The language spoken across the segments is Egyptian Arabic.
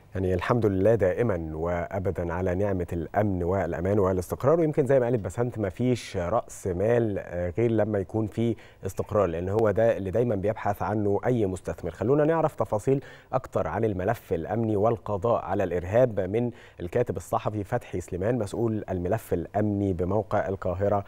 يعني الحمد لله دائما وابدا على نعمه الامن والامان والاستقرار ويمكن زي ما قالت بسنت ما فيش راس مال غير لما يكون في استقرار لان هو ده اللي دايما بيبحث عنه اي مستثمر خلونا نعرف تفاصيل اكتر عن الملف الامني والقضاء على الارهاب من الكاتب الصحفي فتحي سليمان مسؤول الملف الامني بموقع القاهره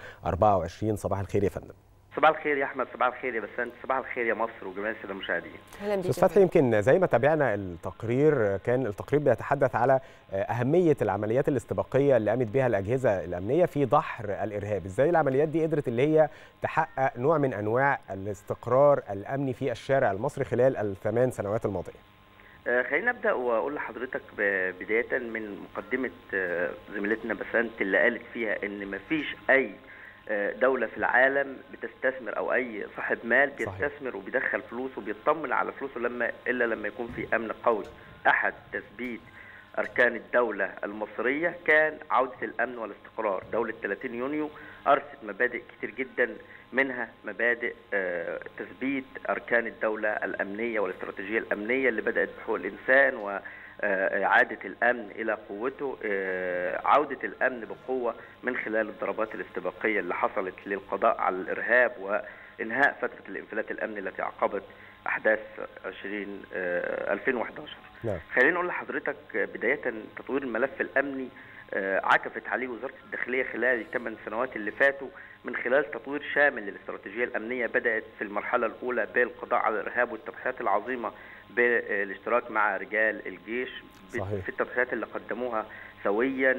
24 صباح الخير يا فندم صباح الخير يا احمد صباح الخير يا بسنت صباح الخير يا مصر وجميع الساده المشاهدين اهلا بيك استاذ فتحي يمكن زي ما تابعنا التقرير كان التقرير بيتحدث على اهميه العمليات الاستباقيه اللي قامت بها الاجهزه الامنيه في دحر الارهاب ازاي العمليات دي قدرت اللي هي تحقق نوع من انواع الاستقرار الامني في الشارع المصري خلال الثمان سنوات الماضيه آه خلينا ابدا واقول لحضرتك بدايه من مقدمه آه زميلتنا بسنت اللي قالت فيها ان مفيش اي دولة في العالم بتستثمر أو أي صاحب مال بيستثمر صحيح. وبيدخل فلوسه وبيطمن على فلوسه لما إلا لما يكون في أمن قوي. أحد تثبيت أركان الدولة المصرية كان عودة الأمن والاستقرار. دولة 30 يونيو أرست مبادئ كتير جدا منها مبادئ تثبيت أركان الدولة الأمنية والاستراتيجية الأمنية اللي بدأت بحقوق الإنسان و إعادة الأمن إلى قوته عودة الأمن بقوة من خلال الضربات الاستباقية اللي حصلت للقضاء على الإرهاب وإنهاء فترة الانفلات الأمني التي عقبت أحداث 20 2011 نعم. خليني أقول لحضرتك بداية تطوير الملف الأمني عكفت عليه وزارة الداخلية خلال الثمان سنوات اللي فاتوا من خلال تطوير شامل للاستراتيجية الأمنية بدأت في المرحلة الأولى بالقضاء على الإرهاب والتضحيات العظيمة بالاشتراك مع رجال الجيش صحيح. في التضحيات اللي قدموها سويا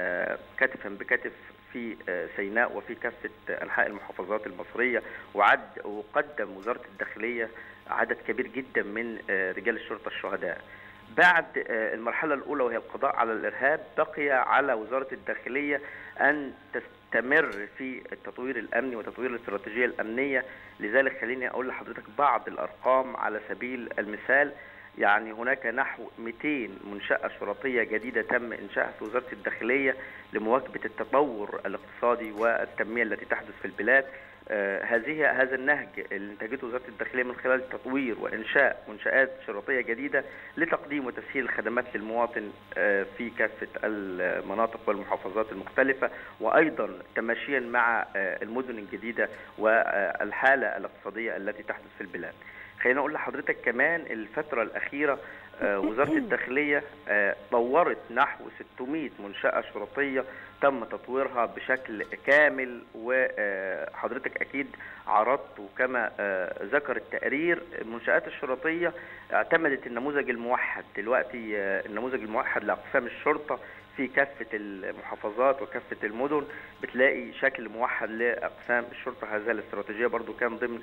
كتفا بكتف في سيناء وفي كافة أنحاء المحافظات المصرية وعد وقدم وزارة الداخلية عدد كبير جدا من رجال الشرطة الشهداء بعد المرحلة الأولى وهي القضاء على الإرهاب بقي على وزارة الداخلية أن تستمر في التطوير الأمني وتطوير الاستراتيجية الأمنية لذلك خليني أقول لحضرتك بعض الأرقام على سبيل المثال يعني هناك نحو 200 منشأة شرطية جديدة تم إنشائها في وزارة الداخلية لمواكبة التطور الاقتصادي والتنمية التي تحدث في البلاد آه هذه هذا النهج اللي انتجته وزاره الداخليه من خلال تطوير وانشاء منشات شرطيه جديده لتقديم وتسهيل الخدمات للمواطن آه في كافه المناطق والمحافظات المختلفه وايضا تماشيا مع آه المدن الجديده والحاله الاقتصاديه التي تحدث في البلاد. خلينا اقول لحضرتك كمان الفتره الاخيره وزاره الداخليه طورت نحو 600 منشاه شرطيه تم تطويرها بشكل كامل وحضرتك اكيد عرضت وكما ذكر التقرير المنشات الشرطيه اعتمدت النموذج الموحد دلوقتي النموذج الموحد لاقسام الشرطه في كافة المحافظات وكافة المدن بتلاقي شكل موحد لأقسام الشرطة هذه الاستراتيجية برضو كان ضمن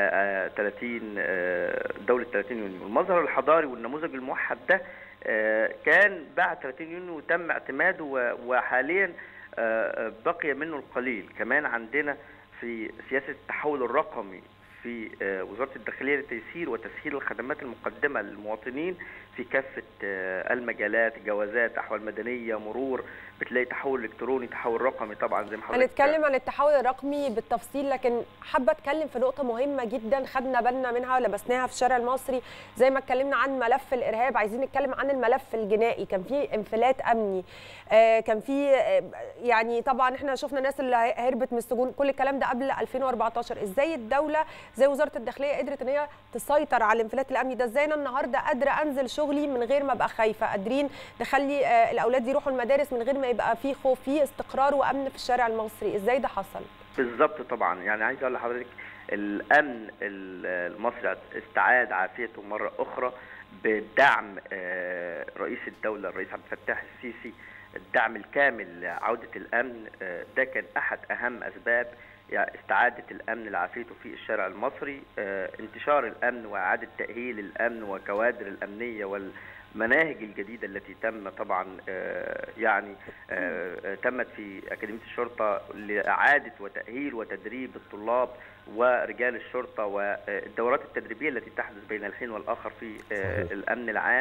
30 دولة 30 يونيو المظهر الحضاري والنموذج الموحد ده كان بعد 30 يونيو تم اعتماده وحاليا بقي منه القليل كمان عندنا في سياسة التحول الرقمي في وزارة الداخلية لتيسير وتسهيل الخدمات المقدمة للمواطنين في كافة المجالات جوازات أحوال مدنية مرور بتلاقي تحول إلكتروني تحول رقمي طبعا زي ما حضرتك هنتكلم عن التحول الرقمي بالتفصيل لكن حابة أتكلم في نقطة مهمة جدا خدنا بالنا منها ولبسناها في الشارع المصري زي ما اتكلمنا عن ملف الإرهاب عايزين نتكلم عن الملف الجنائي كان في انفلات أمني آه كان في آه يعني طبعا احنا شفنا الناس اللي هربت من السجون كل الكلام ده قبل 2014 ازاي الدولة زي وزارة الداخلية قدرت ان هي تسيطر على الانفلات الأمني ده ازاي انا النهارده قادرة انزل شغلي من غير ما ابقى خايفة قادرين نخلي آه الأولاد يروحوا المدارس من غير ما يبقى في خوف في استقرار وامن في الشارع المصري ازاي ده حصل بالظبط طبعا يعني عايز اقول لحضرتك الامن المصري استعاد عافيته مره اخرى بدعم رئيس الدوله الرئيس عبد الفتاح السيسي الدعم الكامل لعوده الامن ده كان احد اهم اسباب يعني استعاده الامن لعافيته في الشارع المصري انتشار الامن واعاده تاهيل الامن وكوادر الامنيه وال المناهج الجديده التي تم طبعا يعني تمت في اكاديميه الشرطه لاعاده وتاهيل وتدريب الطلاب ورجال الشرطه والدورات التدريبيه التي تحدث بين الحين والاخر في الامن العام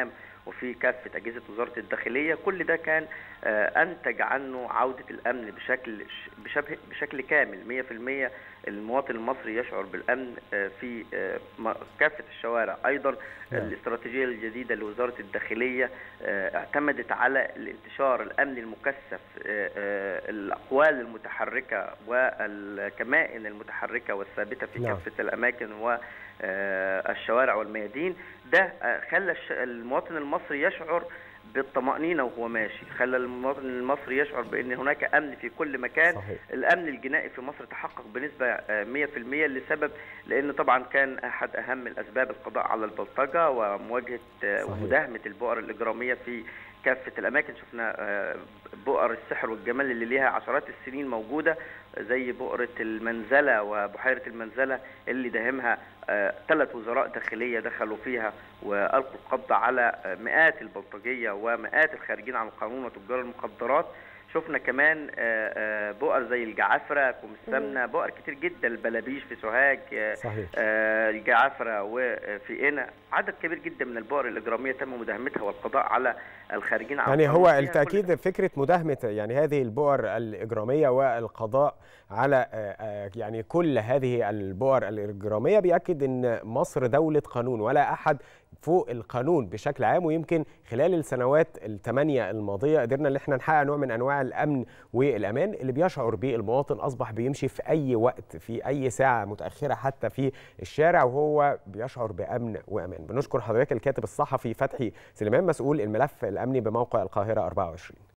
وفي كافه اجهزه وزاره الداخليه كل ده كان انتج عنه عوده الامن بشكل بشبه بشكل كامل 100% المواطن المصري يشعر بالامن في كافه الشوارع ايضا الاستراتيجيه الجديده لوزاره الداخليه اعتمدت على الانتشار الامني المكثف الاقوال المتحركه والكمائن المتحركه والثابته في نعم. كافه الاماكن والشوارع والميادين ده خلى المواطن المصري يشعر بالطمأنينة وهو ماشي خلى المواطن المصري يشعر بأن هناك أمن في كل مكان صحيح. الأمن الجنائي في مصر تحقق بنسبة 100% لسبب لأن طبعا كان أحد أهم الأسباب القضاء على البلطجة ومواجهة ومداهمة البؤر الإجرامية في كافة الأماكن شفنا بؤر السحر والجمال اللي ليها عشرات السنين موجودة زي بؤرة المنزلة وبحيرة المنزلة اللي داهمها ثلاث وزراء داخلية دخلوا فيها وألقوا القبض على مئات البلطجية ومئات الخارجين عن القانون وتجار المخدرات شفنا كمان بؤر زي الجعافرة كوم السمنة بؤر كتير جدا البلابيش في سوهاج صحيح. الجعافرة وفي قنا عدد كبير جدا من البؤر الإجرامية تم مداهمتها والقضاء على الخارجين عن يعني هو التأكيد فكرة مداهمة يعني هذه البؤر الإجرامية والقضاء على يعني كل هذه البؤر الإجرامية بيأكد أن مصر دولة قانون ولا أحد فوق القانون بشكل عام ويمكن خلال السنوات الثمانية الماضية قدرنا ان احنا نحقق نوع من انواع الامن والامان اللي بيشعر به المواطن اصبح بيمشي في اي وقت في اي ساعة متأخرة حتى في الشارع وهو بيشعر بامن وامان بنشكر حضرتك الكاتب الصحفي فتحي سليمان مسؤول الملف الامني بموقع القاهرة 24